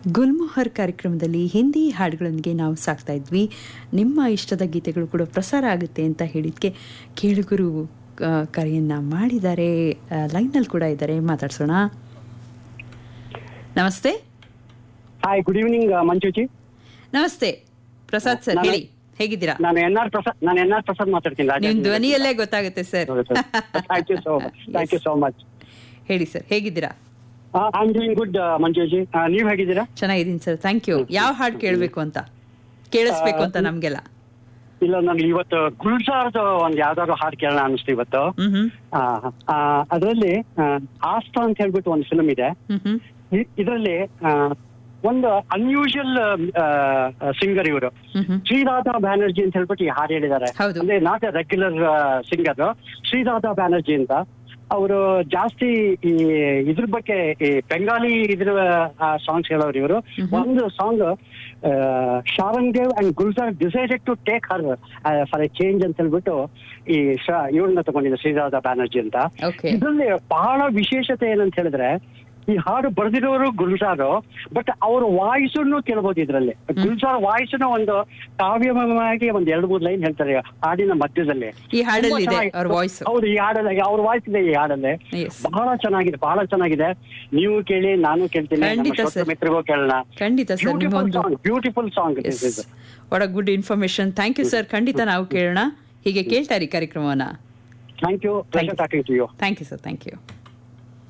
ಗುಲ್ಮೋಹರ್ ಕಾರ್ಯಕ್ರಮದಲ್ಲಿ ಹಿಂದಿ ಹಾಡುಗಳೊಂದಿಗೆ ನಾವು ಸಾಕ್ತಾ ಇದ್ವಿ ನಿಮ್ಮ ಇಷ್ಟದ ಗೀತೆಗಳು ಕೂಡ ಪ್ರಸಾರ ಆಗುತ್ತೆ ಅಂತ ಹೇಳಿದ್ಕೆ ಕೇಳುಗರು ಆ, ಕರೆಯನ್ನ ಮಾಡಿದ್ದಾರೆ ಲೈನಲ್ಲಿ ಕೂಡ ಇದ್ದಾರೆ ಮಾತಾಡ್ಸೋಣ ನಮಸ್ತೆ ಹಾಯ್ ಗುಡ್ ಈವ್ನಿಂಗ್ ಮಂಜುಜಿ ನಮಸ್ತೆ ಪ್ರಸಾದ್ ಸರ್ ನಾನು- ಹೇಳಿ ಹೇಗಿದ್ದೀರಾ ನಾನು ಎನ್ ಆರ್ ಪ್ರಸಾದ್ ನಾನು ಎನ್ ಆರ್ ಪ್ರಸಾದ್ ಮಾತಾಡ್ತೀನಿ ನಿಮ್ ಧ್ವನಿಯಲ್ಲೇ ಗೊತ್ತಾಗುತ್ತೆ sir thank you so much thank you so much ಹೇಳಿ ಸರ್ ಹೇಗಿದ್ದೀರಾ I am doing good Manjuji ನೀವ್ ಹೇಗಿದ್ದೀರಾ ಚೆನ್ನಾಗಿದ್ದೀನಿ ಸರ್ ಥ್ಯಾಂಕ್ ಯು ಯಾವ ಹಾಡು ಕೇಳಬೇಕು ಅಂತ ಕೇಳಿಸ್ಬೇಕು ಅಂತ ನಮ್ಗೆಲ್ಲ ಇಲ್ಲ ನನಗೆ ಇವತ್ತು ಗುಲ್ಸಾರ್ದು ಒಂದ್ ಯಾವ್ದಾದ್ರು ಹಾಡು ಕೇಳೋಣ ಅನಿಸ್ತು ಇವತ್ತು ಹ್ಮ್ ಹ್ಮ್ ಅದರಲ್ಲಿ ಆಸ್ತಾ ಅಂತ ಹೇಳ್ಬಿಟ್ಟು ಒಂದು ಫಿಲ್ಮ್ ಇದೆ ಹ್ಮ್ ಹ್ಮ್ ಇದರಲ್ಲಿ ಒಂದು ಅನ್ಯೂಶುವಲ್ ಸಿಂಗರ್ ಇವರು ಹ್ಮ್ ಹ್ಮ್ ಶ್ರೀರಾಧಾ ಬ್ಯಾನರ್ಜಿ ಅಂತ ಹೇಳ್ಬಿಟ್ಟು ಈ ಹಾಡು ಹೇಳಿದ್ದಾರೆ ಹೌದು. ಅಂದ್ರೆ not a regular singer Sriradha Banerjee ಅಂತ ಅವರು ಜಾಸ್ತಿ ಈ ಇದ್ರ ಬಗ್ಗೆ ಈ ಬೆಂಗಾಲಿ ಇದ್ರ ಸಾಂಗ್ಸ್ ಹೇಳೋರು ಇವರು ಒಂದು song Sharan Dev and Gulzar decided to take her for a change ಅಂತ ಹೇಳ್ಬಿಟ್ಟು ಈ ಇವ್ರನ್ನ ತಗೊಂಡಿದ್ದ ಶ್ರೀರಾಧಾ ಬ್ಯಾನರ್ಜಿ ಅಂತ ಓಕೆ ಇದರಲ್ಲಿ ಬಹಳ ವಿಶೇಷತೆ ಏನಂತ ಹೇಳಿದ್ರೆ ಈ ಹಾಡು ಬರೆದಿರೋರು ಗುಲ್ಜಾರು ಬಟ್ ಅವ್ರ ವಾಯ್ಸನ್ನು ಕೇಳ್ಬೋದು ಇದ್ರಲ್ಲಿ ಗುಲ್ಜಾರ್ ವಾಯ್ಸ್ನ ಒಂದು ಕಾವ್ಯಮಯವಾಗಿ ಒಂದ್ ಎರಡು ಮೂರು ಲೈನ್ ಹೇಳ್ತಾರೆ ಹಾಡಿನ ಮಧ್ಯದಲ್ಲಿ ಈ ಹಾಡಲ್ಲಿ ತುಂಬಾ ಇದೆ ಚೆನ್ನಾಗಿ- ಅವ್ರ ವಾಯ್ಸ್ ಹೌದು ಈ ಹಾಡಲ್ಲಿ ಅವ್ರ ವಾಯ್ಸ್ ಇದೆ ಈ ಹಾಡಲ್ಲಿ ಎಸ್ ಬಹಳ ಚೆನ್ನಾಗಿದೆ ಬಹಳ ಚೆನ್ನಾಗಿದೆ ನೀವು ಕೇಳಿ ನಾನು ಕೇಳ್ತೀನಿ ನಮ್ಮ ಖಂಡಿತ ಶ್ರೋತೃ sir. ಮಿತ್ರರಿಗೂ ಕೇಳೋಣ ಖಂಡಿತ ಸರ್ ಬ್ಯೂಟಿಫುಲ್ ನಿಮ್ಮೊಂದು song beautiful song yes what a good information thank you sir ಖಂಡಿತ ನಾವು ಕೇಳೋಣ ಹೀಗೆ ಕೇಳ್ತಾ ಇರಿ ಕಾರ್ಯಕ್ರಮವನ್ನ thank you talking to you thank you sir thank you